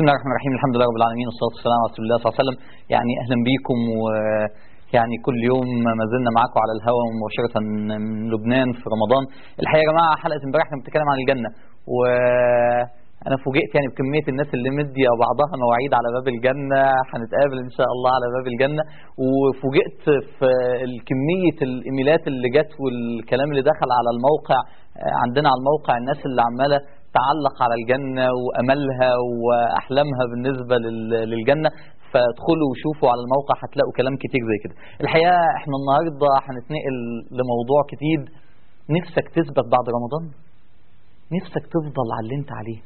بسم الله الرحمن الرحيم الحمد لله رب العالمين والصلاه والسلام على رسول الله صلى الله عليه وسلم يعني اهلا بيكم ويعني كل يوم ما زلنا معاكم على الهواء مباشره من لبنان في رمضان الحقيقه يا جماعه حلقه امبارح احنا بنتكلم عن الجنه و انا فوجئت يعني بكميه الناس اللي مديه بعضها مواعيد على باب الجنه هنتقابل ان شاء الله على باب الجنه وفوجئت في كميه الايميلات اللي جت والكلام اللي دخل على الموقع عندنا على الموقع الناس اللي عماله تعلق على الجنه واملها واحلامها بالنسبه للجنه فادخلوا وشوفوا على الموقع هتلاقوا كلام كتير زي كده الحقيقه احنا النهارده هنتنقل لموضوع جديد نفسك تثبت بعد رمضان نفسك تفضل على اللي انت عليه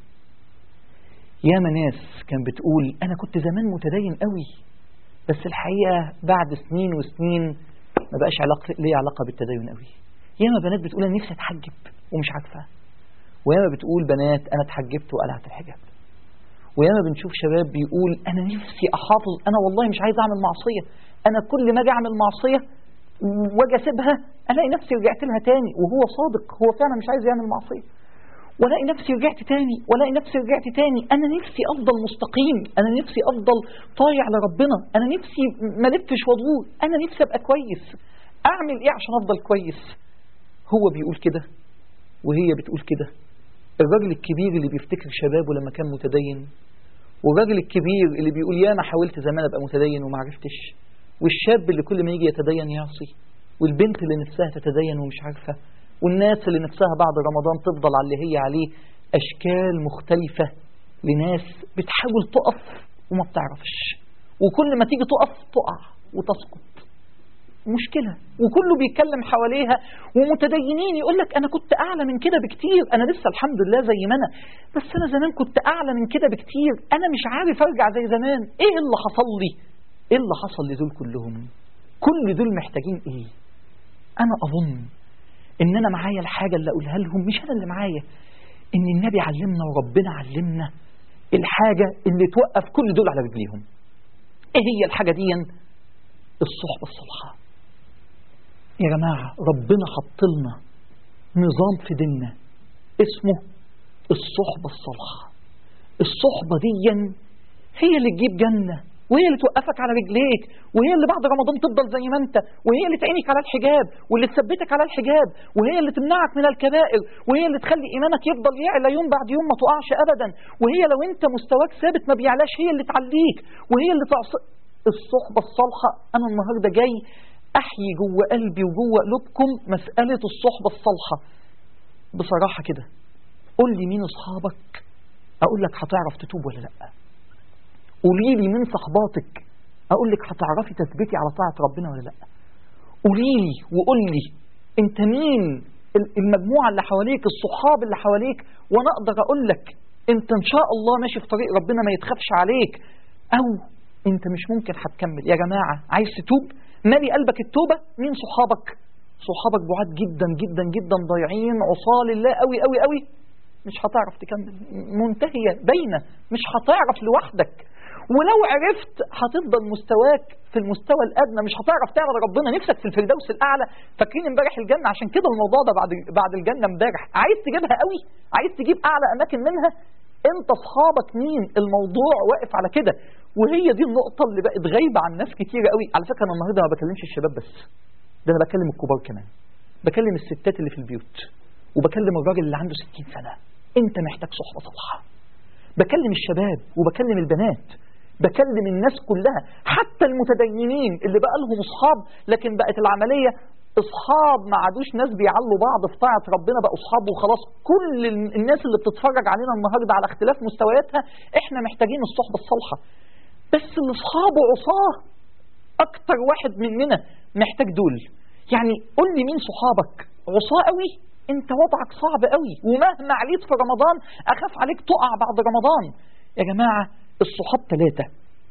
ياما ناس كان بتقول انا كنت زمان متدين قوي بس الحقيقه بعد سنين وسنين ما بقاش علاقه ليه علاقه بالتدين قوي ياما بنات بتقول انا نفسي اتحجب ومش عارفه وياما بتقول بنات انا اتحجبت وقلعت الحجاب وياما بنشوف شباب بيقول انا نفسي احافظ انا والله مش عايز اعمل معصيه انا كل ما اجي اعمل معصيه واجي اسيبها الاقي نفسي رجعت لها تاني وهو صادق هو فعلا مش عايز يعمل معصيه والاقي نفسي رجعت تاني والاقي نفسي رجعت تاني انا نفسي افضل مستقيم انا نفسي افضل طايع لربنا انا نفسي ما لفش وادور انا نفسي ابقى كويس اعمل ايه عشان افضل كويس هو بيقول كده وهي بتقول كده الراجل الكبير اللي بيفتكر شبابه لما كان متدين والراجل الكبير اللي بيقول يا ما حاولت زمان ابقى متدين وما عرفتش والشاب اللي كل ما يجي يتدين يعصي والبنت اللي نفسها تتدين ومش عارفه والناس اللي نفسها بعد رمضان تفضل على اللي هي عليه أشكال مختلفة لناس بتحاول تقف وما بتعرفش وكل ما تيجي تقف تقع وتسقط مشكلة وكله بيتكلم حواليها ومتدينين يقول لك أنا كنت أعلى من كده بكتير أنا لسه الحمد لله زي ما أنا بس أنا زمان كنت أعلى من كده بكتير أنا مش عارف أرجع زي زمان إيه اللي حصل لي إيه اللي حصل لدول كلهم كل دول محتاجين إيه أنا أظن ان انا معايا الحاجة اللي اقولها لهم مش انا اللي معايا ان النبي علمنا وربنا علمنا الحاجة اللي توقف كل دول على رجليهم ايه هي الحاجة دي الصحبة الصالحة يا جماعة ربنا حط لنا نظام في ديننا اسمه الصحبة الصالحة الصحبة دي هي اللي تجيب جنة وهي اللي توقفك على رجليك وهي اللي بعد رمضان تفضل زي ما انت وهي اللي تعينك على الحجاب واللي تثبتك على الحجاب وهي اللي تمنعك من الكبائر وهي اللي تخلي ايمانك يفضل يعلى يوم بعد يوم ما تقعش ابدا وهي لو انت مستواك ثابت ما بيعلاش هي اللي تعليك وهي اللي تعص الصحبه الصالحه انا النهارده جاي احيي جوه قلبي وجوه قلوبكم مساله الصحبه الصالحه بصراحه كده قول لي مين اصحابك اقول لك هتعرف تتوب ولا لا قولي لي من صحباتك اقول لك هتعرفي تثبتي على طاعه ربنا ولا لا قولي لي وقول لي انت مين المجموعه اللي حواليك الصحاب اللي حواليك وانا اقدر اقول لك انت ان شاء الله ماشي في طريق ربنا ما يتخافش عليك او انت مش ممكن هتكمل يا جماعه عايز تتوب مالي قلبك التوبه مين صحابك صحابك بعاد جدا جدا جدا ضايعين عصاه لله قوي قوي قوي مش هتعرف تكمل منتهيه باينه مش هتعرف لوحدك ولو عرفت هتفضل مستواك في المستوى الادنى مش هتعرف تعرف ربنا نفسك في الفردوس الاعلى فاكرين امبارح الجنه عشان كده الموضوع ده بعد بعد الجنه امبارح عايز تجيبها قوي عايز تجيب اعلى اماكن منها انت اصحابك مين الموضوع واقف على كده وهي دي النقطه اللي بقت غايبه عن ناس كتير قوي على فكره انا النهارده ما بكلمش الشباب بس ده انا بكلم الكبار كمان بكلم الستات اللي في البيوت وبكلم الراجل اللي عنده 60 سنه انت محتاج صحبه صالحه بكلم الشباب وبكلم البنات بكلم الناس كلها حتى المتدينين اللي بقى لهم اصحاب لكن بقت العمليه اصحاب ما عادوش ناس بيعلوا بعض في طاعه ربنا بقوا اصحاب وخلاص كل الناس اللي بتتفرج علينا النهارده على اختلاف مستوياتها احنا محتاجين الصحبه الصالحه بس اللي اصحابه عصاه اكتر واحد مننا محتاج دول يعني قول لي مين صحابك عصاه قوي انت وضعك صعب قوي ومهما عليت في رمضان اخاف عليك تقع بعد رمضان يا جماعه الصحاب ثلاثة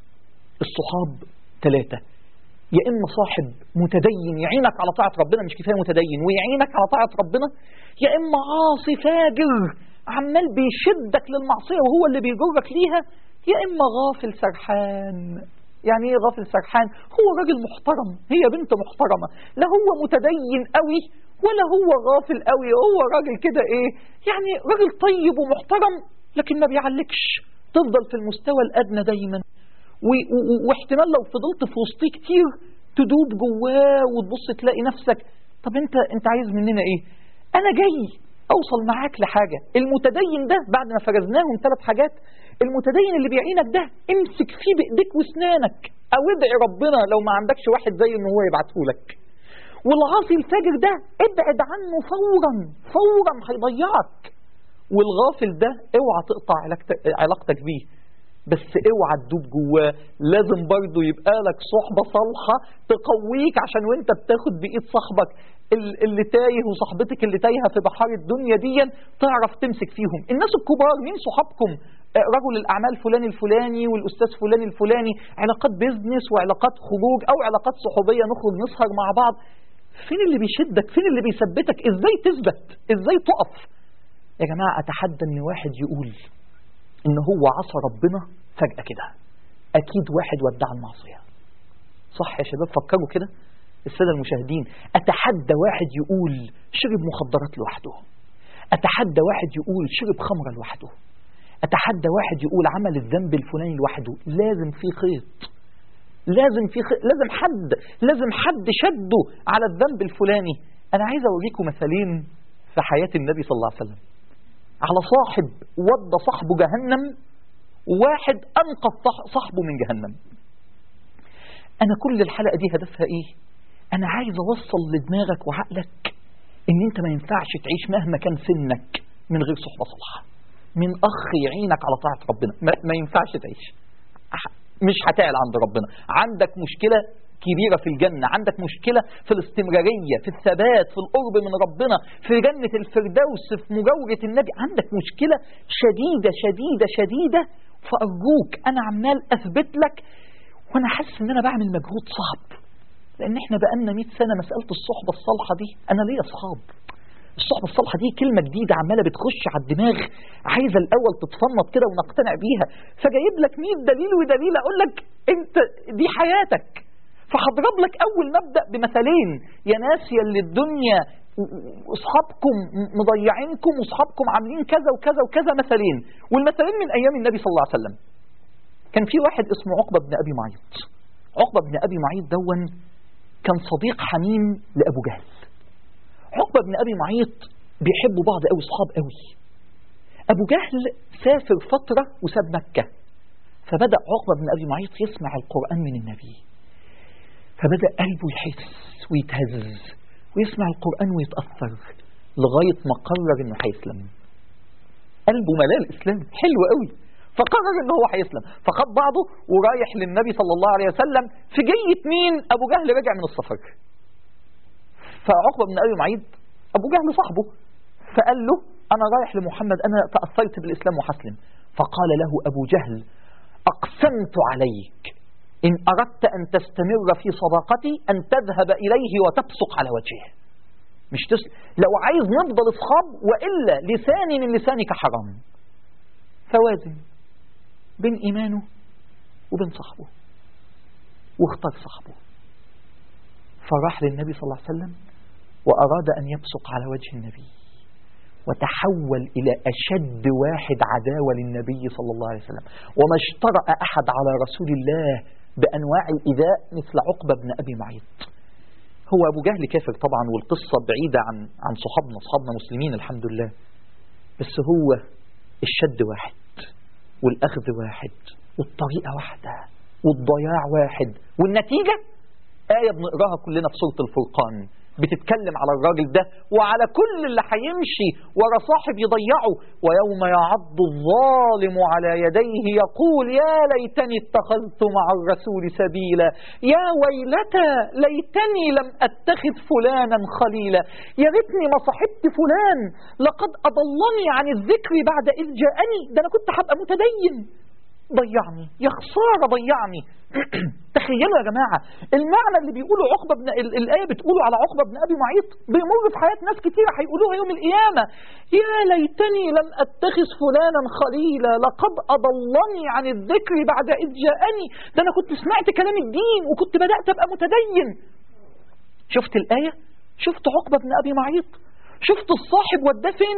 الصحاب ثلاثة يا إما صاحب متدين يعينك على طاعة ربنا مش كفاية متدين ويعينك على طاعة ربنا يا إما عاصي فاجر عمال بيشدك للمعصية وهو اللي بيجرك ليها يا إما غافل سرحان يعني ايه غافل سرحان هو راجل محترم هي بنت محترمة لا هو متدين قوي ولا هو غافل قوي هو راجل كده ايه يعني راجل طيب ومحترم لكن ما بيعلكش تفضل في المستوى الأدنى دايما و- و- واحتمال لو فضلت في وسطيه كتير تدوب جواه وتبص تلاقي نفسك طب انت انت عايز مننا ايه انا جاي اوصل معاك لحاجة المتدين ده بعد ما فرزناهم ثلاث حاجات المتدين اللي بيعينك ده امسك فيه بايديك واسنانك او ادعي ربنا لو ما عندكش واحد زي ان هو يبعته لك والعاصي الفاجر ده ابعد عنه فورا فورا هيضيعك والغافل ده اوعى تقطع علاقتك, علاقتك بيه بس اوعى تدوب جواه لازم برضه يبقى لك صحبة صالحة تقويك عشان وانت بتاخد بإيد صاحبك ال- اللي تايه وصاحبتك اللي تايهة في بحار الدنيا دي تعرف تمسك فيهم الناس الكبار مين صحابكم آه، رجل الأعمال فلان الفلاني والأستاذ فلان الفلاني علاقات بيزنس وعلاقات خروج أو علاقات صحوبية نخرج نسهر مع بعض فين اللي بيشدك فين اللي بيثبتك ازاي تثبت ازاي تقف يا جماعة أتحدى إن واحد يقول إن هو عصى ربنا فجأة كده أكيد واحد ودع المعصية صح يا شباب فكروا كده السادة المشاهدين أتحدى واحد يقول شرب مخدرات لوحده أتحدى واحد يقول شرب خمرة لوحده أتحدى واحد يقول عمل الذنب الفلاني لوحده لازم في خيط لازم في خ... لازم حد لازم حد شده على الذنب الفلاني أنا عايز أوريكم مثالين في حياة النبي صلى الله عليه وسلم على صاحب ودى صاحبه جهنم وواحد أنقذ صح- صاحبه من جهنم أنا كل الحلقة دي هدفها إيه أنا عايز أوصل لدماغك وعقلك إن أنت ما ينفعش تعيش مهما كان سنك من غير صحبة صالحة من أخ يعينك على طاعة ربنا ما, ما ينفعش تعيش ح- مش هتعلى عند ربنا عندك مشكلة كبيرة في الجنة عندك مشكلة في الاستمرارية في الثبات في القرب من ربنا في جنة الفردوس في مجاورة النبي عندك مشكلة شديدة شديدة شديدة فأرجوك أنا عمال أثبت لك وأنا حاسس إن أنا بعمل مجهود صعب لأن إحنا بقالنا 100 سنة مسألة الصحبة الصالحة دي أنا ليا أصحاب الصحبة الصالحة دي كلمة جديدة عمالة بتخش على الدماغ عايزة الأول تتفنط كده ونقتنع بيها فجايب لك 100 دليل ودليل أقول لك أنت دي حياتك فهضرب لك أول مبدأ بمثالين يا ناس يا اللي الدنيا أصحابكم مضيعينكم وأصحابكم عاملين كذا وكذا وكذا مثالين والمثالين من أيام النبي صلى الله عليه وسلم كان في واحد اسمه عقبة بن أبي معيط عقبة بن أبي معيط دون كان صديق حميم لأبو جهل عقبة بن أبي معيط بيحبوا بعض قوي صحاب قوي أبو جهل سافر فترة وساب مكة فبدأ عقبة بن أبي معيط يسمع القرآن من النبي فبدأ قلبه يحس ويتهز ويسمع القرآن ويتأثر لغاية ما قرر إنه هيسلم قلبه ملاه الإسلام حلو قوي فقرر إنه هو هيسلم فخد بعضه ورايح للنبي صلى الله عليه وسلم في جية مين أبو جهل رجع من السفر فعقبة بن أبي معيط أبو جهل صاحبه فقال له أنا رايح لمحمد أنا تأثرت بالإسلام وحسلم فقال له أبو جهل أقسمت عليك إن أردت أن تستمر في صداقتي أن تذهب إليه وتبصق على وجهه مش تس... لو عايز نفضل أصحاب وإلا لساني من لسانك حرام فوازن بين إيمانه وبين صاحبه واختار صاحبه فراح للنبي صلى الله عليه وسلم وأراد أن يبصق على وجه النبي وتحول إلى أشد واحد عداوة للنبي صلى الله عليه وسلم وما اشترأ أحد على رسول الله بأنواع الإيذاء مثل عقبة بن أبي معيط هو أبو جهل كافر طبعا والقصة بعيدة عن عن صحابنا صحابنا مسلمين الحمد لله بس هو الشد واحد والأخذ واحد والطريقة واحدة والضياع واحد والنتيجة آية بنقراها كلنا في سورة الفرقان بتتكلم على الراجل ده وعلى كل اللي هيمشي ورا صاحب يضيعه ويوم يعض الظالم على يديه يقول يا ليتني اتخذت مع الرسول سبيلا يا ويلتى ليتني لم اتخذ فلانا خليلا يا ريتني ما صحبت فلان لقد اضلني عن الذكر بعد اذ جاءني ده انا كنت هبقى متدين ضيعني يا خسارة ضيعني تخيلوا يا جماعة المعنى اللي بيقوله عقبة بن ال- الآية بتقوله على عقبة بن أبي معيط بيمر في حياة ناس كتير هيقولوها يوم القيامة يا ليتني لم أتخذ فلانا خليلا لقد أضلني عن الذكر بعد إذ جاءني ده أنا كنت سمعت كلام الدين وكنت بدأت أبقى متدين شفت الآية شفت عقبة بن أبي معيط شفت الصاحب وداه فين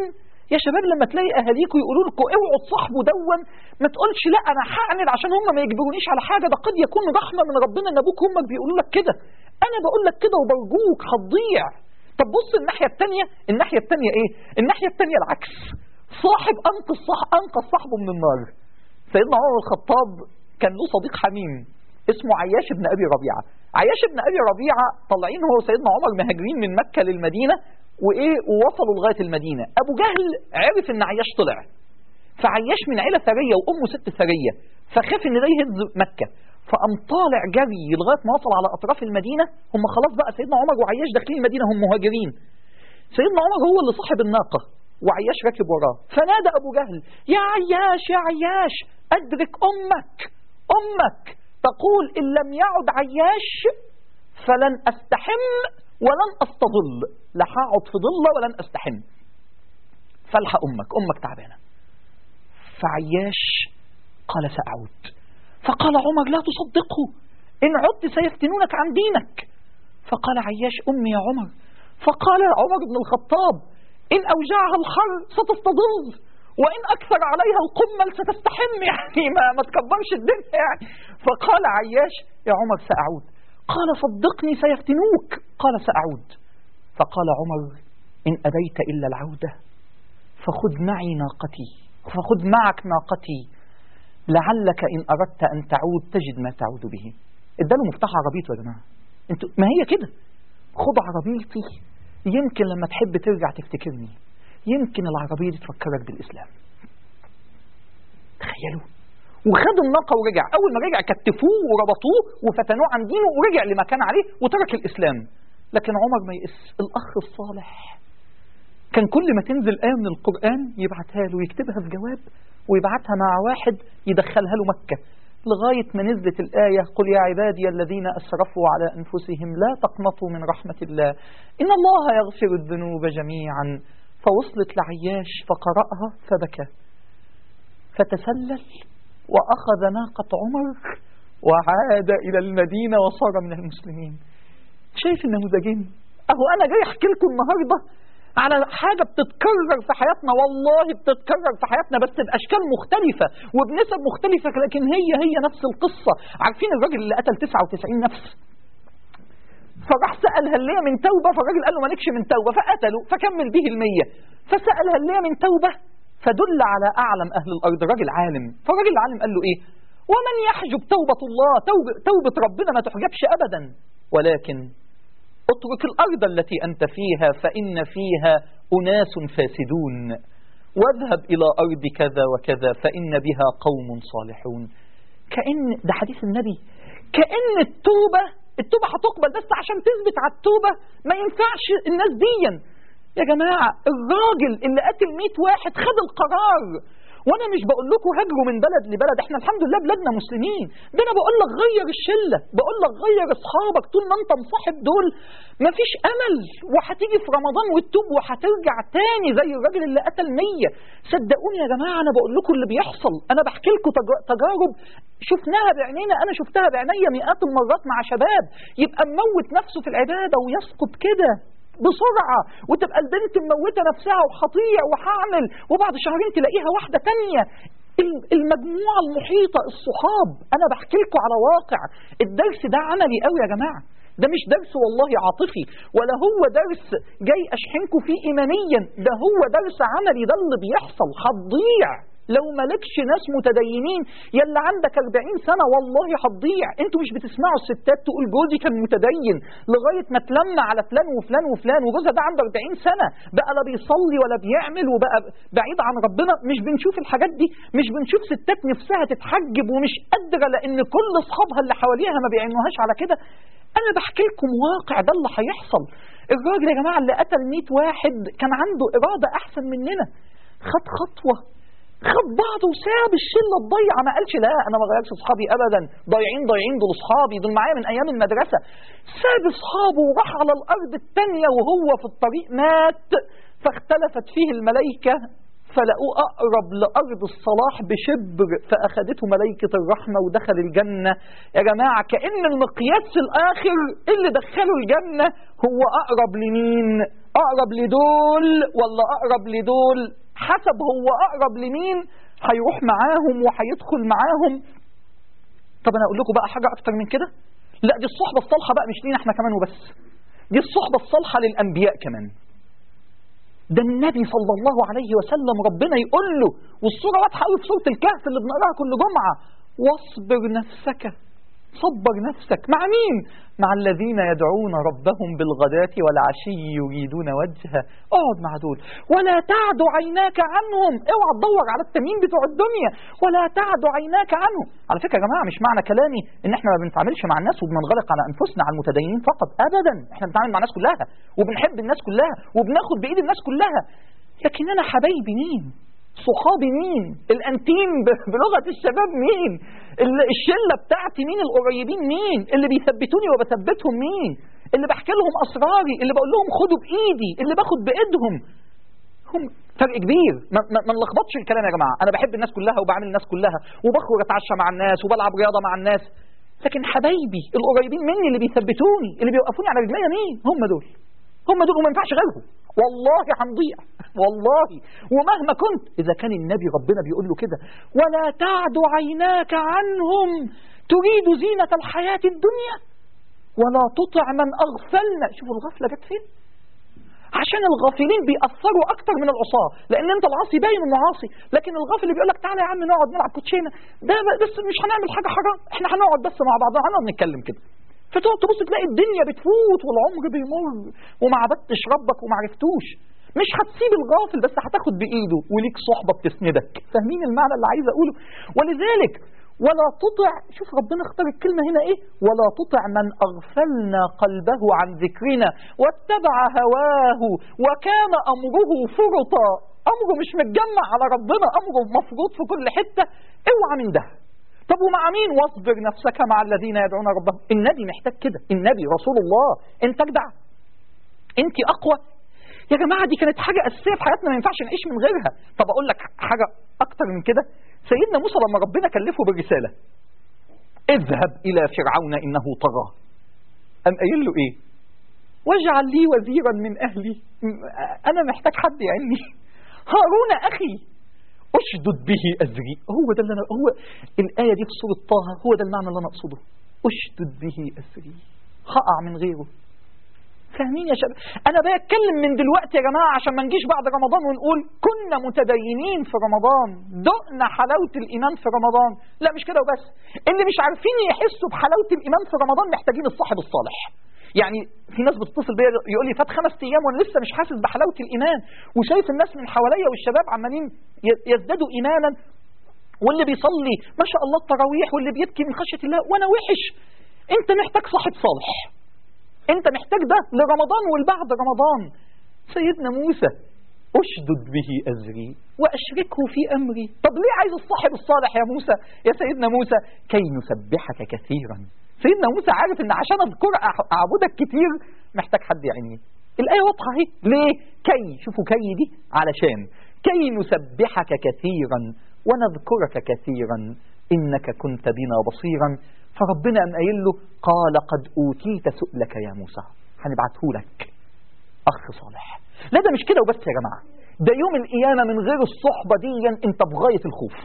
يا شباب لما تلاقي اهاليكم يقولوا لكم اوعوا تصاحبوا دون ما تقولش لا انا هعند عشان هم ما يجبرونيش على حاجه ده قد يكون رحمه من ربنا ان ابوك وامك بيقولوا لك كده انا بقول لك كده وبرجوك هتضيع طب بص الناحيه الثانيه الناحيه الثانيه ايه الناحيه الثانيه العكس صاحب انقذ صح انقذ صاحبه من النار سيدنا عمر بن الخطاب كان له صديق حميم اسمه عياش بن ابي ربيعه عياش بن ابي ربيعه طالعين هو وسيدنا عمر مهاجرين من مكه للمدينه وايه ووصلوا لغايه المدينه ابو جهل عرف ان عياش طلع فعياش من عيله ثريه وامه ست ثريه فخاف ان ده يهز مكه فقام طالع جري لغايه ما وصل على اطراف المدينه هم خلاص بقى سيدنا عمر وعياش داخلين المدينه هم مهاجرين سيدنا عمر هو اللي صاحب الناقه وعياش راكب وراه فنادى ابو جهل يا عياش يا عياش ادرك امك امك تقول ان لم يعد عياش فلن استحم ولن استظل لا هقعد في ظله ولن استحم فالحق امك امك تعبانه فعياش قال ساعود فقال عمر لا تصدقه ان عدت سيفتنونك عن دينك فقال عياش امي يا عمر فقال عمر بن الخطاب ان اوجعها الحر ستستظل وان اكثر عليها القمل ستستحم يعني ما, ما تكبرش الدنيا يعني فقال عياش يا عمر ساعود قال صدقني سيفتنوك قال ساعود فقال عمر ان ابيت الا العوده فخذ معي ناقتي فخذ معك ناقتي لعلك ان اردت ان تعود تجد ما تعود به اداله مفتاح عربيته يا جماعه انتوا ما هي كده خد عربيتي يمكن لما تحب ترجع تفتكرني يمكن العربية دي تفكرك بالإسلام تخيلوا وخد الناقة ورجع أول ما رجع كتفوه وربطوه وفتنوه عن دينه ورجع لما كان عليه وترك الإسلام لكن عمر ما يقس الأخ الصالح كان كل ما تنزل آية من القرآن يبعتها له ويكتبها في جواب ويبعتها مع واحد يدخلها له مكة لغاية ما نزلت الآية قل يا عبادي الذين أسرفوا على أنفسهم لا تقنطوا من رحمة الله إن الله يغفر الذنوب جميعا فوصلت لعياش فقرأها فبكى فتسلل وأخذ ناقة عمر وعاد إلى المدينة وصار من المسلمين شايف النموذجين أهو أنا جاي أحكي لكم النهاردة على حاجة بتتكرر في حياتنا والله بتتكرر في حياتنا بس بأشكال مختلفة وبنسب مختلفة لكن هي هي نفس القصة عارفين الراجل اللي قتل 99 نفس فراح سأل هل ليا من توبة فالراجل قال له مالكش من توبة فقتله فكمل به المية فسأل هل ليا من توبة فدل على أعلم أهل الأرض راجل عالم فالراجل العالم قال له إيه ومن يحجب توبة الله توبة, توبة ربنا ما تحجبش أبدا ولكن اترك الأرض التي أنت فيها فإن فيها أناس فاسدون واذهب إلى أرض كذا وكذا فإن بها قوم صالحون كأن ده حديث النبي كأن التوبة التوبة هتقبل بس عشان تثبت على التوبة ما ينفعش الناس ديا يا جماعة الراجل اللي قتل 100 واحد خد القرار وانا مش بقول لكم هاجروا من بلد لبلد احنا الحمد لله بلادنا مسلمين ده انا بقول لك غير الشله بقول لك غير اصحابك طول ما انت مصاحب دول مفيش امل وهتيجي في رمضان وتتوب وهترجع تاني زي الراجل اللي قتل 100 صدقوني يا جماعه انا بقول لكم اللي بيحصل انا بحكي لكم تجارب شفناها بعينينا انا شفتها بعينيا مئات المرات مع شباب يبقى مموت نفسه في العباده ويسقط كده بسرعة وتبقى البنت مموتة نفسها وهطيع وهعمل وبعد شهرين تلاقيها واحدة تانية المجموعة المحيطة الصحاب أنا بحكي لكم على واقع الدرس ده عملي قوي يا جماعة ده مش درس والله عاطفي ولا هو درس جاي أشحنكم فيه إيمانيا ده هو درس عملي ده اللي بيحصل هتضيع لو مالكش ناس متدينين يلا عندك 40 سنة والله هتضيع انتوا مش بتسمعوا الستات تقول جوزي كان متدين لغاية ما تلم على فلان وفلان وفلان وجوزها ده عنده 40 سنة بقى لا بيصلي ولا بيعمل وبقى بعيد عن ربنا مش بنشوف الحاجات دي مش بنشوف ستات نفسها تتحجب ومش قادرة لان كل اصحابها اللي حواليها ما بيعينوهاش على كده انا بحكي لكم واقع ده اللي هيحصل الراجل يا جماعة اللي قتل 100 واحد كان عنده إرادة أحسن مننا خد خطوة خد بعضه وساب الشله تضيع ما قالش لا انا ما غيرش اصحابي ابدا ضايعين ضايعين دول اصحابي دول معايا من ايام المدرسه ساب اصحابه وراح على الارض الثانيه وهو في الطريق مات فاختلفت فيه الملائكه فلقوه أقرب لأرض الصلاح بشبر فأخذته ملائكة الرحمة ودخل الجنة يا جماعة كأن المقياس في الآخر اللي دخله الجنة هو أقرب لمين أقرب لدول ولا أقرب لدول حسب هو اقرب لمين هيروح معاهم وهيدخل معاهم طب انا اقول لكم بقى حاجه اكتر من كده لا دي الصحبه الصالحه بقى مش لينا احنا كمان وبس دي الصحبه الصالحه للانبياء كمان ده النبي صلى الله عليه وسلم ربنا يقول له والصوره واضحه قوي في سوره الكهف اللي بنقراها كل جمعه واصبر نفسك صبر نفسك مع مين مع الذين يدعون ربهم بالغداة والعشي يريدون وجهه اقعد مع دول ولا تعد عيناك عنهم اوعى تدور على التميم بتوع الدنيا ولا تعد عيناك عنهم على فكرة يا جماعة مش معنى كلامي ان احنا ما بنتعاملش مع الناس وبننغلق على انفسنا على المتدينين فقط ابدا احنا بنتعامل مع الناس كلها وبنحب الناس كلها وبناخد بايد الناس كلها لكن انا حبايبي مين صحابي مين الانتيم بلغة الشباب مين الشلة بتاعتي مين القريبين مين اللي بيثبتوني وبثبتهم مين اللي بحكي لهم اسراري اللي بقول لهم خدوا بايدي اللي باخد بايدهم هم فرق كبير ما, ما, ما نلخبطش الكلام يا جماعه انا بحب الناس كلها وبعمل الناس كلها وبخرج اتعشى مع الناس وبلعب رياضه مع الناس لكن حبايبي القريبين مني اللي بيثبتوني اللي بيوقفوني على رجليا مين هم دول هم دول وما ينفعش غيرهم والله هنضيع والله ومهما كنت إذا كان النبي ربنا بيقول له كده ولا تعد عيناك عنهم تريد زينة الحياة الدنيا ولا تطع من أغفلنا شوفوا الغفلة جت فين عشان الغافلين بيأثروا أكتر من العصاة لأن أنت العاصي باين إنه عاصي لكن الغافل اللي بيقول لك تعالى يا عم نقعد نلعب كوتشينة ده بس مش هنعمل حاجة حرام إحنا هنقعد بس مع بعضنا هنقعد نتكلم كده فتقعد تبص تلاقي الدنيا بتفوت والعمر بيمر وما عبدتش ربك وما عرفتوش مش هتسيب الغافل بس هتاخد بايده وليك صحبه بتسندك فاهمين المعنى اللي عايز اقوله ولذلك ولا تطع شوف ربنا اختار الكلمه هنا ايه ولا تطع من اغفلنا قلبه عن ذكرنا واتبع هواه وكان امره فرطا امره مش متجمع على ربنا امره مفروض في كل حته اوعى من ده طب ومع مين واصبر نفسك مع الذين يدعون ربهم النبي محتاج كده النبي رسول الله انت اجدع انت اقوى يا جماعة دي كانت حاجة أساسية في حياتنا ما ينفعش نعيش من غيرها طب أقول لك حاجة أكتر من كده سيدنا موسى لما ربنا كلفه بالرسالة اذهب إلى فرعون إنه طغى أم قايل له إيه واجعل لي وزيرا من أهلي أنا محتاج حد يعني هارون أخي أشدد به أزري هو ده اللي أنا هو الآية دي في سورة طه هو ده المعنى اللي أنا أقصده أشدد به أزري هقع من غيره فاهمين يا شباب انا بتكلم من دلوقتي يا جماعه عشان ما نجيش بعد رمضان ونقول كنا متدينين في رمضان دقنا حلاوه الايمان في رمضان لا مش كده وبس اللي مش عارفين يحسوا بحلاوه الايمان في رمضان محتاجين الصاحب الصالح يعني في ناس بتتصل بيا يقول لي فات خمس ايام وانا لسه مش حاسس بحلاوه الايمان وشايف الناس من حواليا والشباب عمالين يزدادوا ايمانا واللي بيصلي ما شاء الله التراويح واللي بيبكي من خشيه الله وانا وحش انت محتاج صاحب صالح انت محتاج ده لرمضان والبعد رمضان سيدنا موسى اشدد به ازري واشركه في امري طب ليه عايز الصاحب الصالح يا موسى يا سيدنا موسى كي نسبحك كثيرا سيدنا موسى عارف ان عشان اذكر اعبدك كتير محتاج حد يعني الايه واضحه اهي ليه كي شوفوا كي دي علشان كي نسبحك كثيرا ونذكرك كثيرا انك كنت بنا بصيرا فربنا قام قايل له قال قد اوتيت سؤلك يا موسى هنبعته لك اخ صالح لا ده مش كده وبس يا جماعه ده يوم القيامه من غير الصحبه دي انت بغايه الخوف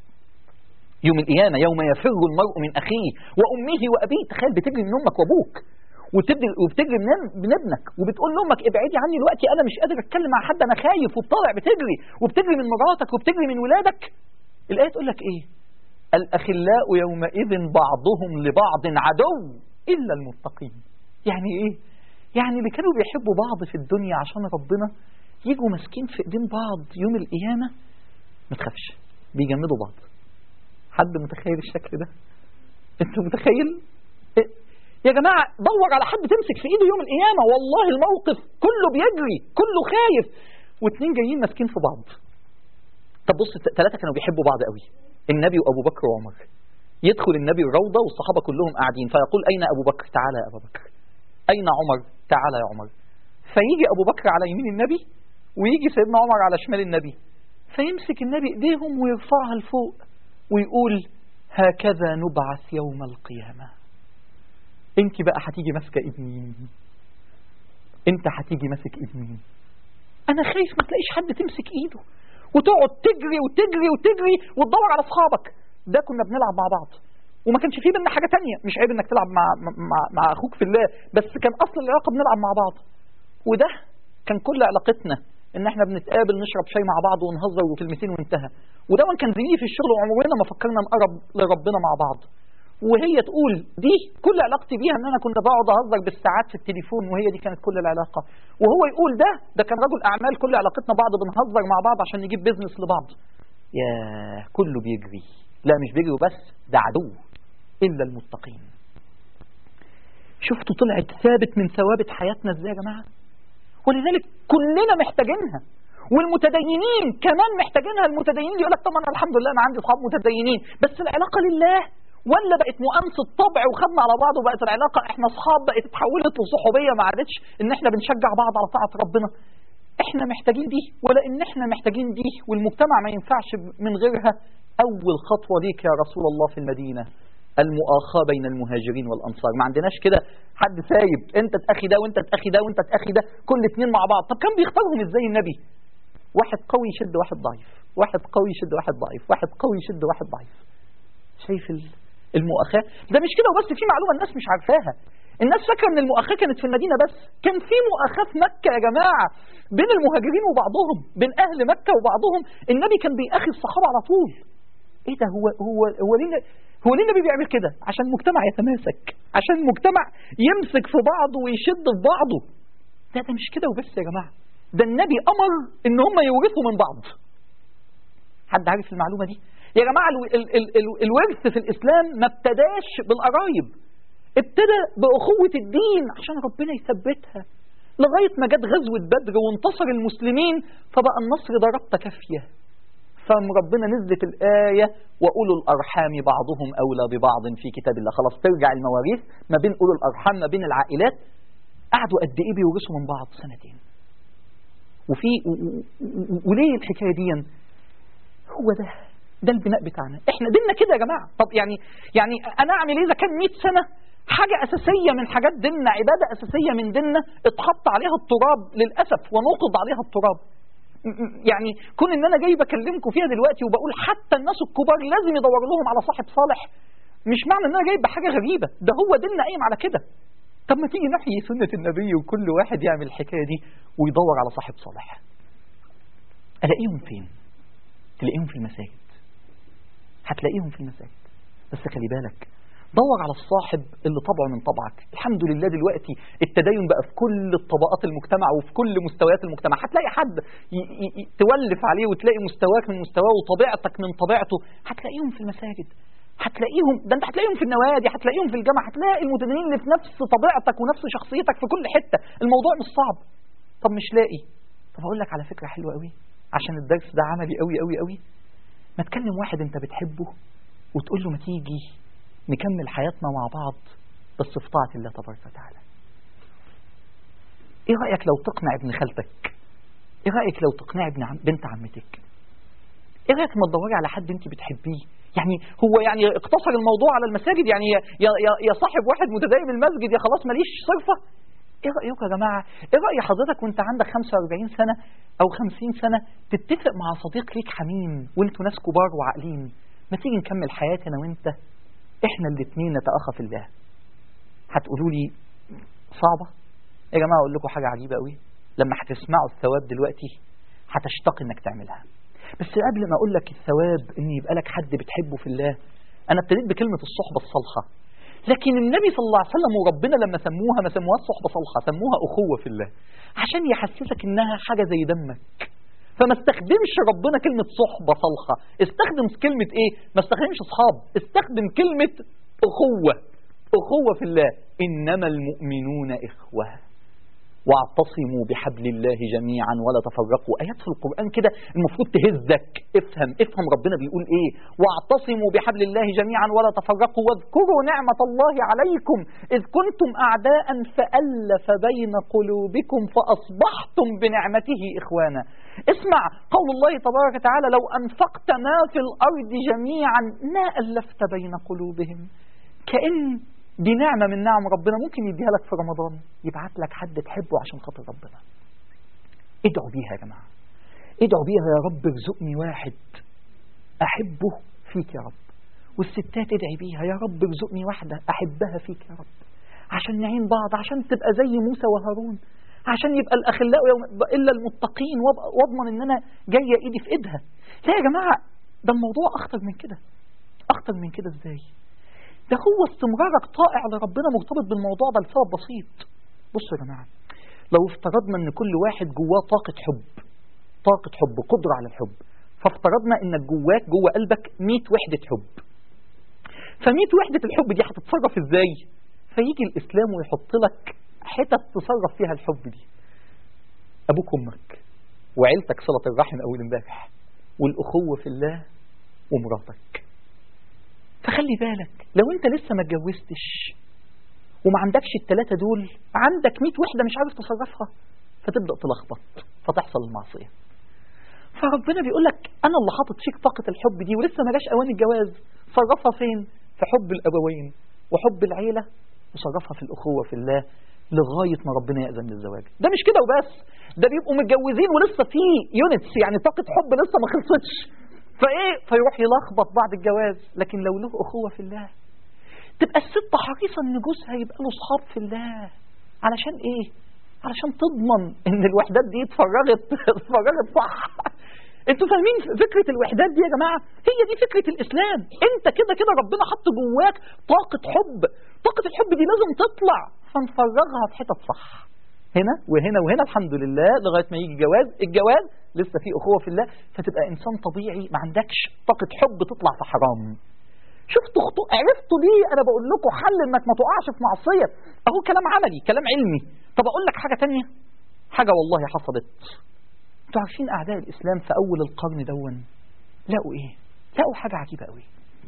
يوم القيامه يوم يفر المرء من اخيه وامه وابيه تخيل بتجري من امك وابوك وتجري وبتجري من من ابنك وبتقول لامك ابعدي عني دلوقتي انا مش قادر اتكلم مع حد انا خايف وبطالع بتجري وبتجري من مراتك وبتجري من ولادك الايه تقول لك ايه الأخلاء يومئذ بعضهم لبعض عدو إلا المتقين يعني إيه؟ يعني اللي كانوا بيحبوا بعض في الدنيا عشان ربنا يجوا ماسكين في ايدين بعض يوم القيامة ما تخافش بيجمدوا بعض حد متخيل الشكل ده انت متخيل إيه؟ يا جماعة دور على حد تمسك في ايده يوم القيامة والله الموقف كله بيجري كله خايف واتنين جايين ماسكين في بعض طب بص ثلاثة كانوا بيحبوا بعض قوي النبي وابو بكر وعمر يدخل النبي الروضه والصحابه كلهم قاعدين فيقول اين ابو بكر تعالى يا ابو بكر اين عمر تعالى يا عمر فيجي ابو بكر على يمين النبي ويجي سيدنا عمر على شمال النبي فيمسك النبي ايديهم ويرفعها لفوق ويقول هكذا نبعث يوم القيامه انت بقى هتيجي ماسكه ايد مين انت هتيجي ماسك ايد مين انا خايف ما تلاقيش حد تمسك ايده وتقعد تجري وتجري وتجري وتدور على اصحابك ده كنا بنلعب مع بعض وما كانش فيه بينا حاجه تانية مش عيب انك تلعب مع مع, مع اخوك في الله بس كان اصل العلاقه بنلعب مع بعض وده كان كل علاقتنا ان احنا بنتقابل نشرب شاي مع بعض ونهزر وكلمتين وانتهى وده كان زميلي في الشغل وعمرنا ما فكرنا نقرب لربنا مع بعض وهي تقول دي كل علاقتي بيها ان انا كنت بقعد اهزر بالساعات في التليفون وهي دي كانت كل العلاقه وهو يقول ده ده كان رجل اعمال كل علاقتنا بعض بنهزر مع بعض عشان نجيب بيزنس لبعض يا كله بيجري لا مش بيجري وبس ده عدو الا المتقين شفتوا طلعت ثابت من ثوابت حياتنا ازاي يا جماعه ولذلك كلنا محتاجينها والمتدينين كمان محتاجينها المتدينين يقول لك طب انا الحمد لله انا عندي اصحاب متدينين بس العلاقه لله ولا بقت مؤانسة طبع وخدنا على بعض وبقت العلاقة احنا اصحاب بقت اتحولت لصحوبية ما عادتش ان احنا بنشجع بعض على طاعة ربنا احنا محتاجين دي ولا ان احنا محتاجين دي والمجتمع ما ينفعش من غيرها اول خطوة ليك يا رسول الله في المدينة المؤاخاة بين المهاجرين والأنصار ما عندناش كده حد سايب انت تأخي ده وانت تأخي ده وانت تأخي ده كل اتنين مع بعض طب كان بيختارهم ازاي النبي واحد قوي يشد واحد ضعيف واحد قوي يشد واحد ضعيف واحد قوي يشد واحد ضعيف شايف المؤاخاة ده مش كده وبس في معلومة الناس مش عارفاها الناس فاكرة ان المؤاخاة كانت في المدينة بس كان في مؤاخاة في مكة يا جماعة بين المهاجرين وبعضهم بين اهل مكة وبعضهم النبي كان بيأخي الصحابة على طول ايه ده هو هو هو ليه هو ليه النبي بيعمل كده عشان المجتمع يتماسك عشان المجتمع يمسك في بعضه ويشد في بعضه ده ده مش كده وبس يا جماعة ده النبي امر ان هم يورثوا من بعض حد عارف المعلومة دي يا جماعة ال ال ال ال الورث في الإسلام ما ابتداش بالقرايب ابتدى بأخوة الدين عشان ربنا يثبتها لغاية ما جت غزوة بدر وانتصر المسلمين فبقى النصر ده ربطة كافية فم ربنا نزلت الآية وأولو الأرحام بعضهم أولى ببعض في كتاب الله خلاص ترجع المواريث ما بين أولو الأرحام ما بين العائلات قعدوا قد إيه بيورثوا من بعض سنتين وفي وليه الحكاية دي هو ده ده البناء بتاعنا احنا ديننا كده يا جماعة طب يعني يعني انا اعمل ايه اذا كان 100 سنة حاجة اساسية من حاجات ديننا عبادة اساسية من ديننا اتحط عليها التراب للاسف ونوقض عليها التراب يعني كون ان انا جاي بكلمكم فيها دلوقتي وبقول حتى الناس الكبار لازم يدوروا لهم على صاحب صالح مش معنى ان انا جايب بحاجة غريبة ده هو ديننا قايم على كده طب ما تيجي نحيي سنة النبي وكل واحد يعمل الحكاية دي ويدور على صاحب صالح الاقيهم فين تلاقيهم في المساجد هتلاقيهم في المساجد بس خلي بالك دور على الصاحب اللي طبعه من طبعك الحمد لله دلوقتي التدين بقى في كل الطبقات المجتمع وفي كل مستويات المجتمع هتلاقي حد ي ي ي تولف عليه وتلاقي مستواك من مستواه وطبيعتك من طبيعته هتلاقيهم في المساجد هتلاقيهم ده انت هتلاقيهم في النوادي هتلاقيهم في الجامعه هتلاقي المتدينين اللي في نفس طبيعتك ونفس شخصيتك في كل حته الموضوع مش صعب طب مش لاقي طب اقول لك على فكره حلوه قوي عشان الدرس ده عملي قوي قوي قوي ما تكلم واحد انت بتحبه وتقول له ما تيجي نكمل حياتنا مع بعض بس في طاعة الله تبارك وتعالى ايه رأيك لو تقنع ابن خالتك ايه رأيك لو تقنع ابن عم بنت عمتك ايه رأيك ما تدوري على حد انت بتحبيه يعني هو يعني اقتصر الموضوع على المساجد يعني يا, يا, يا صاحب واحد متدين المسجد يا خلاص ماليش صرفة ايه رأيك يا جماعة ايه رأي حضرتك وانت عندك 45 سنة او 50 سنة تتفق مع صديق ليك حميم وانتوا ناس كبار وعاقلين ما تيجي نكمل حياتنا وانت احنا الاثنين نتأخى في الله هتقولوا لي صعبة يا جماعة اقول لكم حاجة عجيبة قوي لما هتسمعوا الثواب دلوقتي هتشتاق انك تعملها بس قبل ما اقول لك الثواب ان يبقى لك حد بتحبه في الله انا ابتديت بكلمة الصحبة الصالحة لكن النبي صلى الله عليه وسلم وربنا لما سموها ما سموها الصحبة صالحة سموها أخوة في الله عشان يحسسك إنها حاجة زي دمك فما استخدمش ربنا كلمة صحبة صالحة استخدم كلمة إيه ما استخدمش أصحاب استخدم كلمة أخوة أخوة في الله إنما المؤمنون إخوة واعتصموا بحبل الله جميعا ولا تفرقوا آيات في القرآن كده المفروض تهزك افهم افهم ربنا بيقول ايه واعتصموا بحبل الله جميعا ولا تفرقوا واذكروا نعمة الله عليكم إذ كنتم أعداء فألف بين قلوبكم فأصبحتم بنعمته إخوانا اسمع قول الله تبارك وتعالى لو أنفقت ما في الأرض جميعا ما ألفت بين قلوبهم كأن دي نعمة من نعم ربنا ممكن يديها لك في رمضان يبعت لك حد تحبه عشان خاطر ربنا ادعوا بيها يا جماعة ادعوا بيها يا رب ارزقني واحد أحبه فيك يا رب والستات ادعي بيها يا رب ارزقني واحدة أحبها فيك يا رب عشان نعين بعض عشان تبقى زي موسى وهارون عشان يبقى الأخلاء يوم إلا المتقين وأبقى- وأضمن إن أنا جاية إيدي في إيدها لا يا جماعة ده الموضوع أخطر من كده أخطر من كده إزاي ده هو استمرارك طائع لربنا مرتبط بالموضوع ده لسبب بسيط بصوا يا جماعة لو افترضنا ان كل واحد جواه طاقة حب طاقة حب قدرة على الحب فافترضنا انك جواك جوه قلبك 100 وحدة حب ف100 وحدة الحب دي هتتصرف ازاي فيجي الاسلام ويحط لك حتت تصرف فيها الحب دي ابوك وامك وعيلتك صلة الرحم اول امبارح والاخوة في الله ومراتك فخلي بالك لو انت لسه ما اتجوزتش وما عندكش الثلاثة دول عندك 100 وحدة مش عارف تصرفها فتبدأ تلخبط فتحصل المعصية فربنا بيقول لك أنا اللي حاطط فيك طاقة الحب دي ولسه ما جاش أوان الجواز صرفها فين؟ في حب الأبوين وحب العيلة وصرفها في الأخوة في الله لغاية ما ربنا يأذن للزواج ده مش كده وبس ده بيبقوا متجوزين ولسه في يونتس يعني طاقة حب لسه ما خلصتش فإيه فيروح يلخبط بعد الجواز لكن لو له أخوة في الله تبقى الست حريصة ان جوزها يبقى له صحاب في الله علشان ايه علشان تضمن ان الوحدات دي اتفرغت اتفرغت صح انتوا فاهمين فكرة الوحدات دي يا جماعة هي دي فكرة الاسلام انت كده كده ربنا حط جواك طاقة حب طاقة الحب دي لازم تطلع فنفرغها في حتت صح هنا وهنا وهنا الحمد لله لغاية ما يجي جواز الجواز لسه في أخوة في الله فتبقى إنسان طبيعي ما عندكش طاقة حب تطلع في حرام شفتوا خطو... عرفتوا ليه انا بقول لكم حل انك ما تقعش في معصيه اهو كلام عملي كلام علمي طب اقول لك حاجه تانية حاجه والله حصلت انتوا عارفين اعداء الاسلام في اول القرن دون لقوا ايه لقوا حاجه عجيبه قوي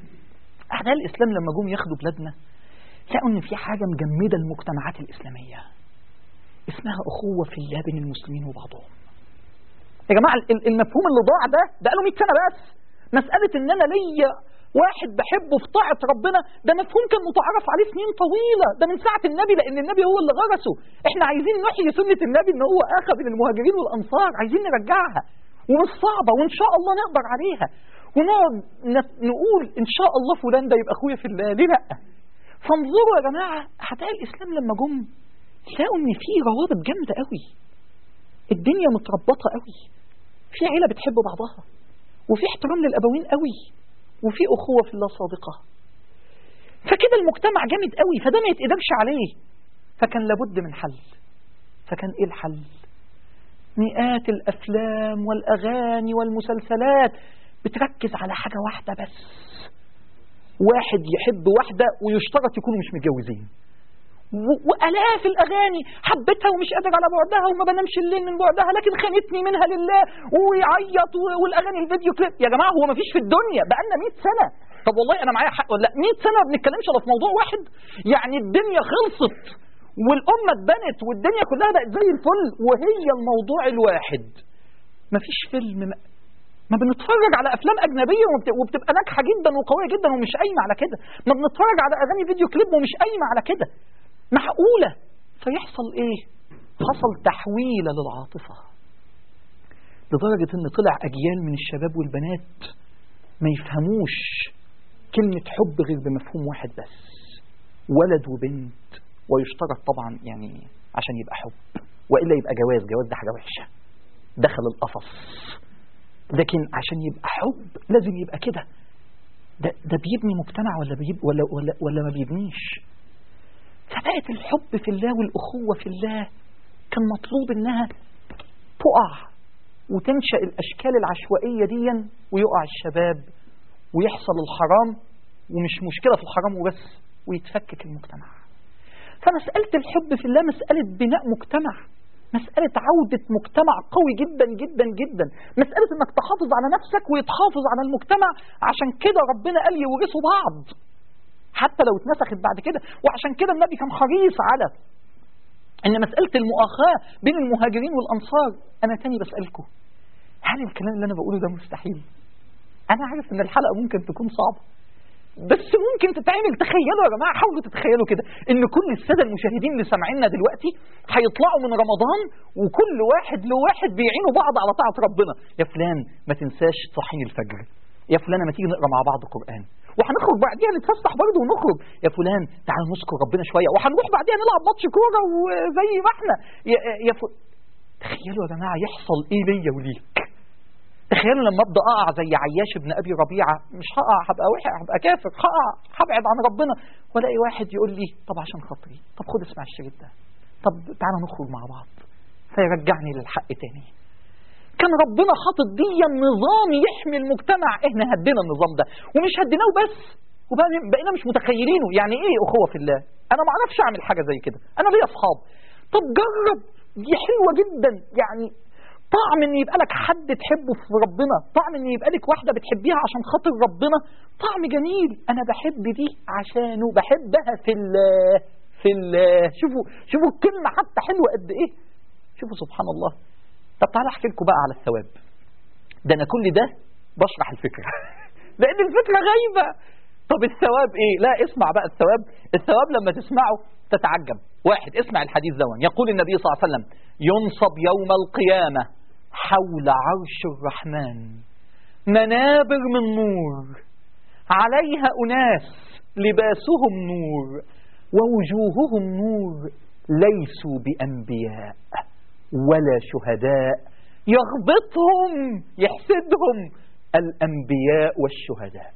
اعداء الاسلام لما جم ياخدوا بلادنا لقوا ان في حاجه مجمده المجتمعات الاسلاميه اسمها اخوه في الله بين المسلمين وبعضهم يا جماعه ال- المفهوم اللي ضاع ده بقاله 100 سنه بس مساله ان انا ليا واحد بحبه في طاعة ربنا ده مفهوم كان متعارف عليه سنين طويلة ده من ساعة النبي لأن النبي هو اللي غرسه احنا عايزين نحيي سنة النبي ان هو أخذ من المهاجرين والأنصار عايزين نرجعها ومش صعبة وإن شاء الله نقدر عليها ونقعد ن- نقول إن شاء الله فلان ده يبقى أخويا في الله ليه لأ فانظروا يا جماعة أعداء الإسلام لما جم لقوا إن في روابط جامدة قوي الدنيا متربطة قوي في عيلة بتحب بعضها وفي احترام للأبوين قوي وفي أخوة في الله صادقة فكده المجتمع جامد قوي فده ما يتقدرش عليه فكان لابد من حل فكان ايه الحل مئات الأفلام والأغاني والمسلسلات بتركز على حاجة واحدة بس واحد يحب واحدة ويشترط يكونوا مش متجوزين و- وآلاف الأغاني حبتها ومش قادر على بعدها وما بنامش الليل من بعدها لكن خانتني منها لله ويعيط و- والأغاني الفيديو كليب يا جماعة هو ما فيش في الدنيا بقالنا 100 سنة طب والله أنا معايا حق ولا 100 سنة ما بنتكلمش إلا في موضوع واحد يعني الدنيا خلصت والأمة اتبنت والدنيا كلها بقت زي الفل وهي الموضوع الواحد ما فيش فيلم ما ما بنتفرج على افلام اجنبيه وبت- وبتبقى ناجحه جدا وقويه جدا ومش قايمه على كده ما بنتفرج على اغاني فيديو كليب ومش قايمه على كده معقوله فيحصل ايه حصل تحويله للعاطفه لدرجه ان طلع اجيال من الشباب والبنات ما يفهموش كلمه حب غير بمفهوم واحد بس ولد وبنت ويشترط طبعا يعني عشان يبقى حب والا يبقى جواز جواز ده حاجه وحشه دخل القفص لكن عشان يبقى حب لازم يبقى كده ده, ده بيبني مجتمع ولا بيب ولا, ولا, ولا ما بيبنيش فبقت الحب في الله والأخوة في الله كان مطلوب إنها تقع وتنشأ الأشكال العشوائية دي ويقع الشباب ويحصل الحرام ومش مشكلة في الحرام وبس ويتفكك المجتمع فمسألة الحب في الله مسألة بناء مجتمع مسألة عودة مجتمع قوي جدا جدا جدا مسألة انك تحافظ على نفسك ويتحافظ على المجتمع عشان كده ربنا قال يورثوا بعض حتى لو اتنسخت بعد كده وعشان كده النبي كان حريص على ان مسألة المؤاخاة بين المهاجرين والأنصار أنا تاني بسألكم هل الكلام اللي أنا بقوله ده مستحيل؟ أنا عارف إن الحلقة ممكن تكون صعبة بس ممكن تتعمل تخيلوا يا جماعه حاولوا تتخيلوا كده ان كل الساده المشاهدين اللي سامعيننا دلوقتي هيطلعوا من رمضان وكل واحد لواحد بيعينوا بعض على طاعه ربنا يا فلان ما تنساش صحين الفجر يا فلانه ما تيجي نقرا مع بعض قران وهنخرج بعديها نتفسح برضه ونخرج يا فلان تعال نذكر ربنا شويه وهنروح بعديها نلعب ماتش كوره وزي ما احنا يا, يا ف... تخيلوا يا جماعه يحصل ايه ليا وليك تخيلوا لما ابدا اقع زي عياش ابن ابي ربيعه مش هقع هبقى وحش هبقى كافر هقع هبعد عن ربنا والاقي واحد يقول لي طب عشان خاطري طب خد اسمع الشريط ده طب تعالى نخرج مع بعض فيرجعني للحق تاني كان ربنا حاطط دي نظام يحمي المجتمع احنا هدينا النظام ده ومش هديناه بس وبقينا مش متخيلينه يعني ايه اخوه في الله انا ما اعرفش اعمل حاجه زي كده انا ليا اصحاب طب جرب دي حلوه جدا يعني طعم ان يبقى لك حد تحبه في ربنا طعم ان يبقى لك واحده بتحبيها عشان خاطر ربنا طعم جميل انا بحب دي عشانه بحبها في الله في الله شوفوا شوفوا الكلمه حتى حلوه قد ايه شوفوا سبحان الله طب تعالى احكي لكم بقى على الثواب ده انا كل ده بشرح الفكره لان الفكره غايبه طب الثواب ايه لا اسمع بقى الثواب الثواب لما تسمعه تتعجب واحد اسمع الحديث ده يقول النبي صلى الله عليه وسلم ينصب يوم القيامة حول عرش الرحمن منابر من نور عليها أناس لباسهم نور ووجوههم نور ليسوا بأنبياء ولا شهداء يغبطهم يحسدهم الأنبياء والشهداء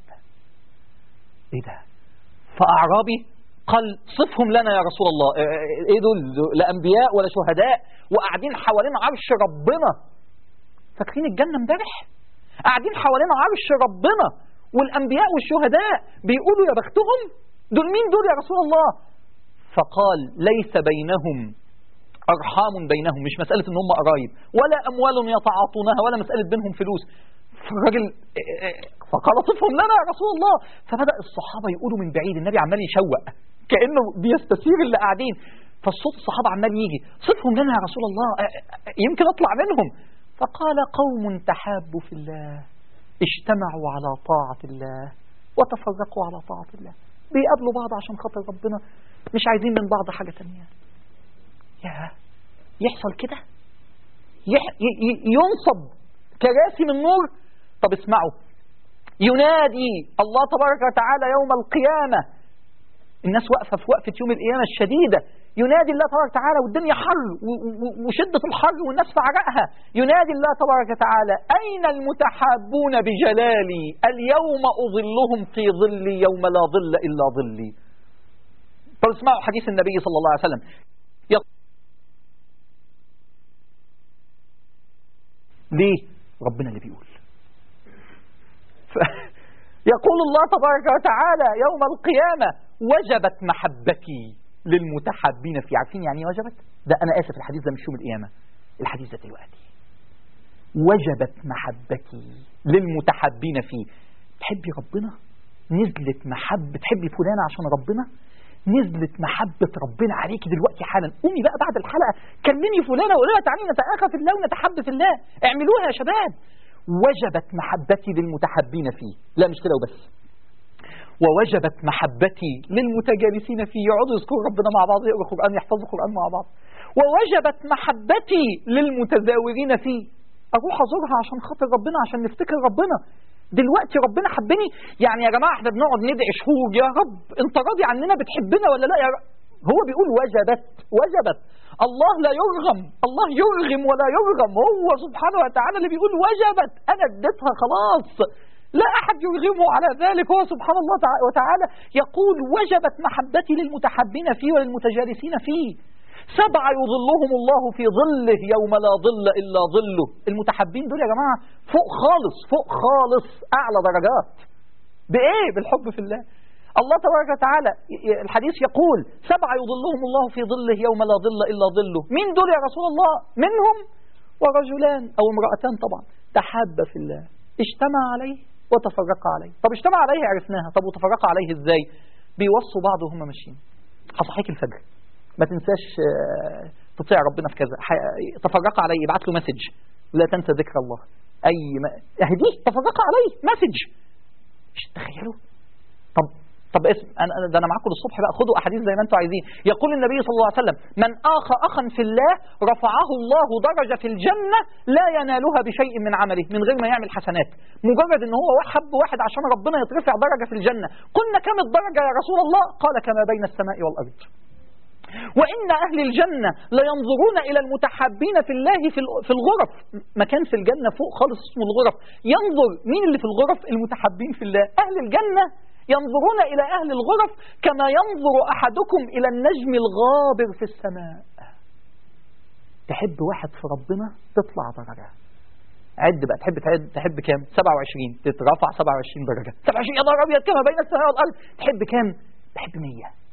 ايه ده فأعرابي قال صفهم لنا يا رسول الله ايه دول لا انبياء ولا شهداء وقاعدين حوالين عرش ربنا فاكرين الجنه امبارح قاعدين حوالين عرش ربنا والانبياء والشهداء بيقولوا يا بختهم دول مين دول يا رسول الله فقال ليس بينهم ارحام بينهم مش مساله ان هم قرايب ولا اموال يتعاطونها ولا مساله بينهم فلوس فالراجل فقال صفهم لنا يا رسول الله فبدا الصحابه يقولوا من بعيد النبي عمال يشوق كانه بيستثير اللي قاعدين فالصوت الصحابه عمال يجي صفهم لنا يا رسول الله يمكن اطلع منهم فقال قوم تحابوا في الله اجتمعوا على طاعه الله وتفرقوا على طاعه الله بيقابلوا بعض عشان خاطر ربنا مش عايزين من بعض حاجه تانية يا يحصل كده يح... ينصب كراسي من نور طب اسمعوا ينادي الله تبارك وتعالى يوم القيامة الناس واقفة في وقفة يوم القيامة الشديدة ينادي الله تبارك وتعالى والدنيا حر وشدة الحر والناس في عرقها ينادي الله تبارك وتعالى أين المتحابون بجلالي اليوم أظلهم في ظلي يوم لا ظل إلا ظلي طب اسمعوا حديث النبي صلى الله عليه وسلم ليه ربنا اللي بيقول ف... يقول الله تبارك وتعالى يوم القيامة وجبت محبتي للمتحابين في عارفين يعني ايه وجبت ده أنا آسف الحديث ده مش يوم القيامة الحديث ده دلوقتي وجبت محبتي للمتحابين فيه تحبي ربنا نزلت محبة تحبي فلانة عشان ربنا نزلت محبة ربنا عليكي دلوقتي حالا قومي بقى بعد الحلقة كلمي فلانة وقولي لها تعالي نتآخى في الله ونتحب في الله اعملوها يا شباب وجبت محبتي للمتحبين فيه لا مش كده وبس ووجبت محبتي للمتجالسين فيه يقعدوا يذكروا ربنا مع بعض يقروا القرآن يحفظوا القرآن مع بعض ووجبت محبتي للمتزاورين فيه أروح أزورها عشان خاطر ربنا عشان نفتكر ربنا دلوقتي ربنا حبني يعني يا جماعة احنا بنقعد ندعي شهور يا رب انت راضي عننا بتحبنا ولا لا يا رب هو بيقول وجبت وجبت الله لا يرغم الله يرغم ولا يرغم هو سبحانه وتعالى اللي بيقول وجبت انا اديتها خلاص لا احد يرغمه على ذلك هو سبحان الله وتعالى يقول وجبت محبتي للمتحبين فيه وللمتجالسين فيه سبعة يظلهم الله في ظله يوم لا ظل إلا ظله المتحبين دول يا جماعة فوق خالص فوق خالص أعلى درجات بإيه بالحب في الله الله تبارك وتعالى الحديث يقول سبعة يظلهم الله في ظله يوم لا ظل إلا ظله مين دول يا رسول الله منهم ورجلان أو امرأتان طبعا تحابا في الله اجتمع عليه وتفرقا عليه طب اجتمع عليه عرفناها طب وتفرقا عليه ازاي بيوصوا بعض وهم ماشيين هصحيك الفجر ما تنساش تطيع ربنا في كذا تفرق عليه ابعت له مسج لا تنسى ذكر الله اي ما... اهديه تفرق عليه مسج تخيلوا طب طب اسم انا أنا- ده انا معاكم للصبح بقى خدوا احاديث زي ما انتم عايزين يقول النبي صلى الله عليه وسلم من اخى اخا في الله رفعه الله درجه في الجنه لا ينالها بشيء من عمله من غير ما يعمل حسنات مجرد ان هو حب واحد عشان ربنا يترفع درجه في الجنه قلنا كم الدرجه يا رسول الله قال كما بين السماء والارض وإن أهل الجنة لينظرون إلى المتحابين في الله في ال- في الغرف مكان في الجنة فوق خالص اسمه الغرف ينظر مين اللي في الغرف المتحابين في الله أهل الجنة ينظرون إلى أهل الغرف كما ينظر أحدكم إلى النجم الغابر في السماء تحب واحد في ربنا تطلع درجة عد بقى تحب تعد تحب كام 27 تترفع 27 درجة 27 يا نهار أبيض كما بين السماء والأرض تحب كام تحب 100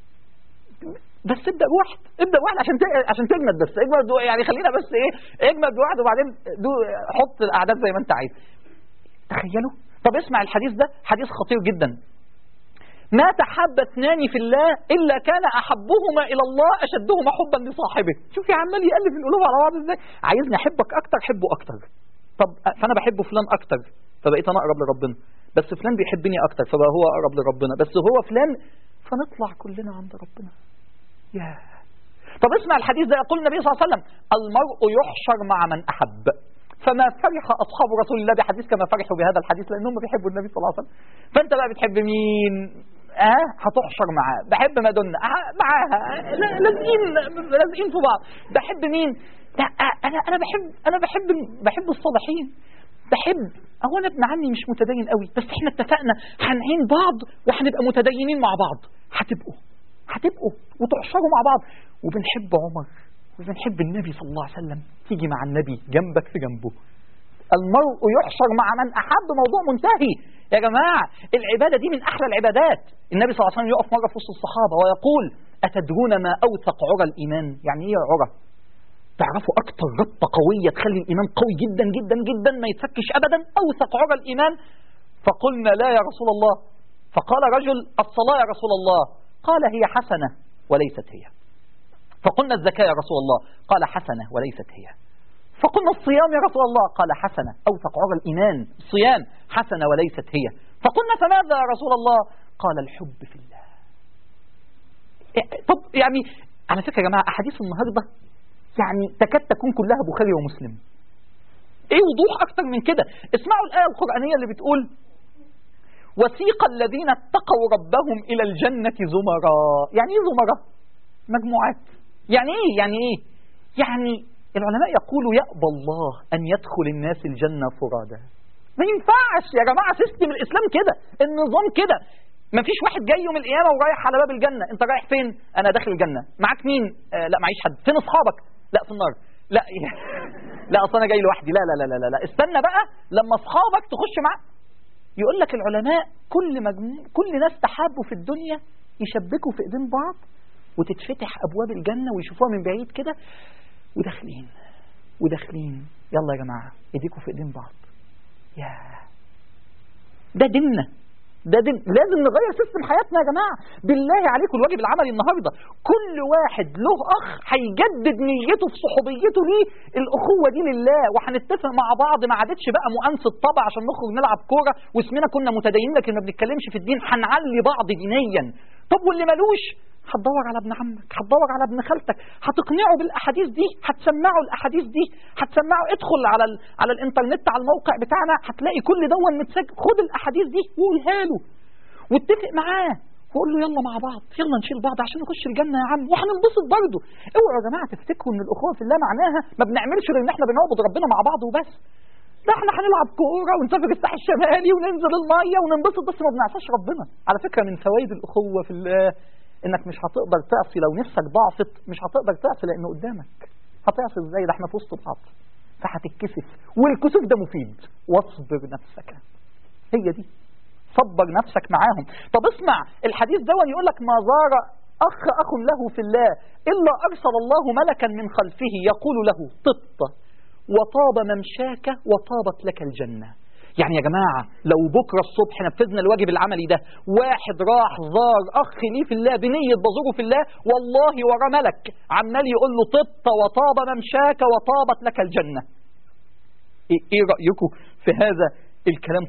بس ابدا بواحد ابدا بواحد عشان ت- عشان تجمد بس اجمد بو- يعني خلينا بس ايه اجمد بواحد وبعدين دو حط الاعداد زي ما انت عايز تخيلوا طب اسمع الحديث ده حديث خطير جدا ما تحب اثنان في الله الا كان احبهما الى الله اشدهما حبا لصاحبه شوف يا عمال يقلب القلوب على بعض ازاي عايزني احبك اكتر حبه اكتر طب فانا بحب فلان اكتر فبقيت انا اقرب لربنا بس فلان بيحبني اكتر فبقى هو اقرب لربنا بس هو فلان فنطلع كلنا عند ربنا يا طب اسمع الحديث ده يقول النبي صلى الله عليه وسلم المرء يحشر مع من أحب فما فرح أصحاب رسول الله بحديث كما فرحوا بهذا الحديث لأنهم بيحبوا النبي صلى الله عليه وسلم فأنت بقى بتحب مين اه هتحشر معاه بحب مادونا آه معاها لا- لازقين لازقين في بعض بحب مين لا آه، انا انا بحب انا بحب بحب الصالحين بحب هو انا ابن عمي مش متدين قوي بس احنا اتفقنا هنعين بعض وهنبقى متدينين مع بعض هتبقوا هتبقوا وتحشروا مع بعض وبنحب عمر وبنحب النبي صلى الله عليه وسلم تيجي مع النبي جنبك في جنبه المرء يحشر مع من أحب موضوع منتهي يا جماعة العبادة دي من أحلى العبادات النبي صلى الله عليه وسلم يقف مرة في وسط الصحابة ويقول أتدرون ما أوثق عرى الإيمان يعني إيه عرى تعرفوا أكتر ربطة قوية تخلي الإيمان قوي جدا جدا جدا ما يتفكش أبدا أوثق عرى الإيمان فقلنا لا يا رسول الله فقال رجل الصلاة يا رسول الله قال هي حسنة وليست هي فقلنا الزكاة يا رسول الله قال حسنة وليست هي فقلنا الصيام يا رسول الله قال حسنة أوثق عرى الإيمان الصيام حسنة وليست هي فقلنا فماذا يا رسول الله قال الحب في الله إيه، طب يعني على فكرة يا جماعة أحاديث النهاردة يعني تكاد تكون كلها بخاري ومسلم ايه وضوح اكتر من كده اسمعوا الآية القرآنية اللي بتقول وسيق الذين اتقوا ربهم إلى الجنة زمراء يعني ايه زمراء مجموعات يعني ايه يعني ايه يعني العلماء يقولوا يأبى الله أن يدخل الناس الجنة فرادا ما ينفعش يا جماعة سيستم الإسلام كده النظام كده ما فيش واحد جاي يوم القيامة ورايح على باب الجنة انت رايح فين انا داخل الجنة معاك مين آه لا معيش حد فين اصحابك لا في النار لا لا اصل انا جاي لوحدي لا لا لا لا لا استنى بقى لما اصحابك تخش معاك يقول لك العلماء كل مجموع كل ناس تحابوا في الدنيا يشبكوا في ايدين بعض وتتفتح ابواب الجنه ويشوفوها من بعيد كده وداخلين وداخلين يلا يا جماعه ايديكم في ايدين بعض يا ده ديننا ده دين لازم نغير سيستم حياتنا يا جماعه بالله عليكم الواجب العملي النهارده كل واحد له اخ هيجدد نيته في صحوبيته ليه الاخوه دي لله وهنتفق مع بعض ما عادتش بقى مؤانسه طبع عشان نخرج نلعب كوره واسمنا كنا متدينين لكن ما بنتكلمش في الدين هنعلي بعض دينيا طب واللي ملوش هتدور على ابن عمك هتدور على ابن خالتك هتقنعه بالاحاديث دي هتسمعه الاحاديث دي هتسمعه ادخل على ال... على الانترنت على الموقع بتاعنا هتلاقي كل دون متسجل خد الاحاديث دي وقولها له واتفق معاه وقول له يلا مع بعض يلا نشيل بعض عشان نخش الجنه يا عم وهننبسط برضه اوعوا يا جماعه تفتكروا ان الاخوه في الله معناها ما بنعملش غير ان احنا بنعبد ربنا مع بعض وبس ده احنا هنلعب كوره ونسافر الساحل الشمالي وننزل الميه وننبسط بس ما بنعصاش ربنا على فكره من فوائد الاخوه في الله انك مش هتقدر تعصي لو نفسك ضعفت مش هتقدر تعصي لانه قدامك هتعصي ازاي ده احنا في وسط بعض فهتتكسف والكسوف ده مفيد واصبر نفسك هي دي صبر نفسك معاهم طب اسمع الحديث ده يقول لك ما زار أخ أخ له في الله إلا أرسل الله ملكا من خلفه يقول له طبت وطاب ممشاك وطابت لك الجنة يعني يا جماعة لو بكرة الصبح نفذنا الواجب العملي ده واحد راح زار أخ ليه في الله بنية بزوره في الله والله وراه ملك عمال يقول له طبت وطاب ممشاك وطابت لك الجنة إيه, إيه رأيكم في هذا الكلام كله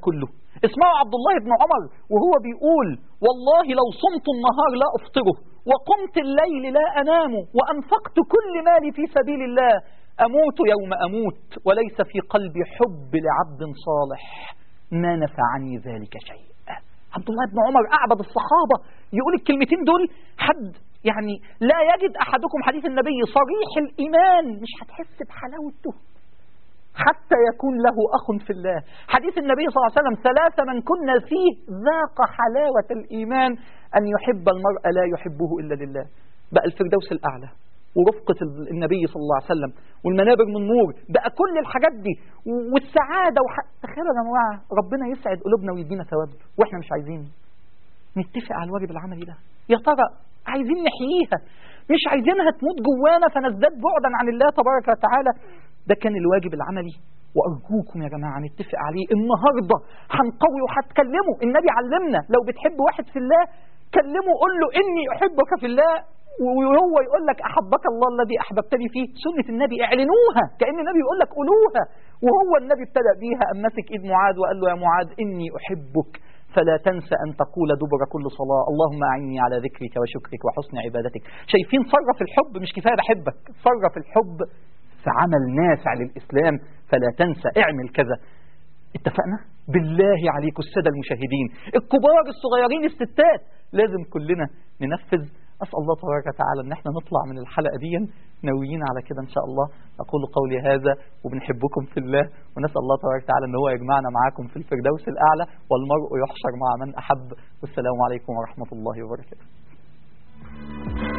اسمعوا عبد الله بن عمر وهو بيقول والله لو صمت النهار لا أفطره وقمت الليل لا أنام وأنفقت كل مالي في سبيل الله أموت يوم أموت وليس في قلبي حب لعبد صالح ما نفعني ذلك شيء عبد الله بن عمر أعبد الصحابة يقول الكلمتين دول حد يعني لا يجد أحدكم حديث النبي صريح الإيمان مش هتحس بحلاوته حتى يكون له أخ في الله حديث النبي صلى الله عليه وسلم ثلاثة من كنا فيه ذاق حلاوة الإيمان أن يحب المرء لا يحبه إلا لله بقى الفردوس الأعلى ورفقة النبي صلى الله عليه وسلم والمنابر من نور بقى كل الحاجات دي والسعادة وح... تخيلوا يا جماعة ربنا يسعد قلوبنا ويدينا ثواب واحنا مش عايزين نتفق على الواجب العملي ده يا ترى عايزين نحييها مش عايزينها تموت جوانا فنزداد بعدا عن الله تبارك وتعالى ده كان الواجب العملي وأرجوكم يا جماعة نتفق عليه النهاردة هنقوي وهتكلموا النبي علمنا لو بتحب واحد في الله كلمه قول له إني أحبك في الله وهو يقول لك أحبك الله الذي أحببتني فيه سنة النبي اعلنوها كأن النبي يقول لك قولوها وهو النبي ابتدأ بيها أم مسك إيد معاذ وقال له يا معاذ إني أحبك فلا تنسى أن تقول دبر كل صلاة اللهم أعني على ذكرك وشكرك وحسن عبادتك شايفين صرف الحب مش كفاية بحبك صرف الحب في عمل نافع للإسلام فلا تنسى اعمل كذا اتفقنا بالله عليكم السادة المشاهدين الكبار الصغيرين الستات لازم كلنا ننفذ أسأل الله تبارك وتعالى أن احنا نطلع من الحلقة دي ناويين على كده إن شاء الله أقول قولي هذا وبنحبكم في الله ونسأل الله تبارك وتعالى أن هو يجمعنا معاكم في الفردوس الأعلى والمرء يحشر مع من أحب والسلام عليكم ورحمة الله وبركاته